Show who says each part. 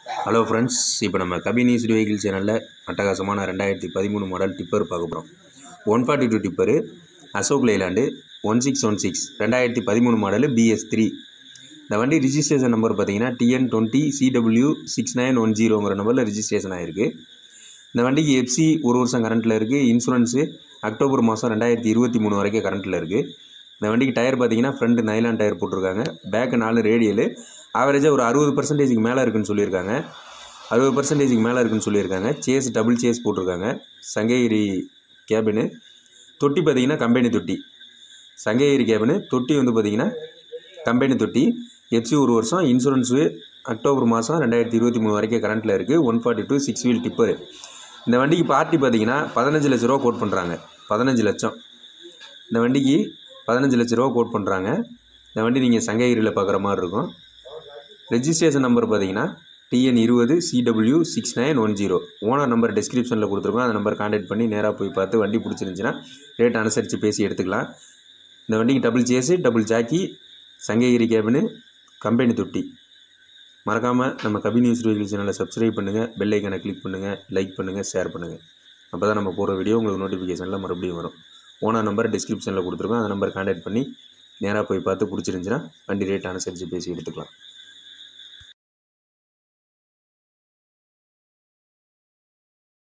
Speaker 1: hello friends இப்போ நம்ம கபினீஸ் vehicle சேனலில் அட்டகாசமான ரெண்டாயிரத்தி பதிமூணு மாடல் டிப்பர் பார்க்க போகிறோம் one forty two tipper Ashok Leyland one six one six ரெண்டாயிரத்தி பதிமூணு மாடலு பிஎஸ் த்ரீ இந்த வண்டி ரிஜிஸ்ட்ரேஷன் நம்பர் பார்த்தீங்கன்னா TN twenty CW six nine one ஜீரோங்கிற நம்பரில் ரிஜிஸ்ட்ரேஷன் ஆகிருக்கு இந்த வண்டிக்கு எஃப்சி ஒரு வருஷம் கரண்ட்டில் இருக்குது இன்சூரன்ஸு அக்டோபர் மாதம் ரெண்டாயிரத்தி இருபத்தி மூணு வரைக்கும் கரண்ட்டில் இருக்குது இந்த வண்டிக்கு டயர் பார்த்தீங்கன்னா ஃப்ரண்ட் நைலான் டயர் போட்டிருக்காங்க பேக்கு நாலு ரேடியலு ஆவரேஜாக ஒரு அறுபது பர்சன்டேஜுக்கு மேலே இருக்குன்னு சொல்லியிருக்காங்க அறுபது பர்சன்டேஜுக்கு மேலே இருக்குன்னு சொல்லியிருக்காங்க சேஸ் டபுள் சேஸ் போட்டிருக்காங்க சங்ககிரி கேபினு தொட்டி பார்த்தீங்கன்னா கம்பெனி தொட்டி சங்ககிரி கேபினு தொட்டி வந்து பார்த்தீங்கன்னா கம்பெனி தொட்டி எஃப்சி ஒரு வருஷம் இன்சூரன்ஸு அக்டோபர் மாதம் ரெண்டாயிரத்தி இருபத்தி மூணு வரைக்கும் கரண்ட்டில் இருக்குது one forty two six wheel tipper இந்த வண்டிக்கு பார்ட்டி பார்த்தீங்கன்னா பதினஞ்சு லட்ச ரூபா கோட் பண்ணுறாங்க பதினஞ்சு லட்சம் இந்த வண்டிக்கு பதினஞ்சு லட்ச ரூபா கோட் பண்ணுறாங்க இந்த வண்டி நீங்கள் சங்ககிரியில் பார்க்குற மாதிரி இருக்கும் ரெஜிஸ்ட்ரேஷன் நம்பர் பார்த்தீங்கன்னா டிஎன் இருபது CW six nine one zero owner number டிஸ்கிரிப்ஷனில் கொடுத்துருக்கோம் அந்த நம்பர் கான்டாக்ட் பண்ணி நேராக போய் பார்த்து வண்டி பிடிச்சிருந்துச்சின்னா ரேட் அனுசரித்து பேசி எடுத்துக்கலாம் இந்த வண்டிக்கு double chassis double jack Sankagiri cabin company தொட்டி மறக்காமல் நம்ம கபி நியூஸ் வெஹிக்கிள் சேனலை சப்ஸ்கிரைப் பண்ணுங்கள் பெல் ஐக்கனை கிளிக் பண்ணுங்கள் லைக் பண்ணுங்கள் ஷேர் பண்ணுங்கள் அப்போ தான் நம்ம போகிற வீடியோ உங்களுக்கு நோட்டிஃபிகேஷனில் மறுபடியும் வரும் ஓனர் நம்பர் டிஸ்கிரிப்ஷனில் கொடுத்துருக்கோம் அந்த நம்பர் கான்டாக்ட் பண்ணி நேராக போய் பார்த்து பிடிச்சிருந்துச்சின்னா வண்டி ரேட் அனுசரித்து பேசி எடுத்துக்கலாம்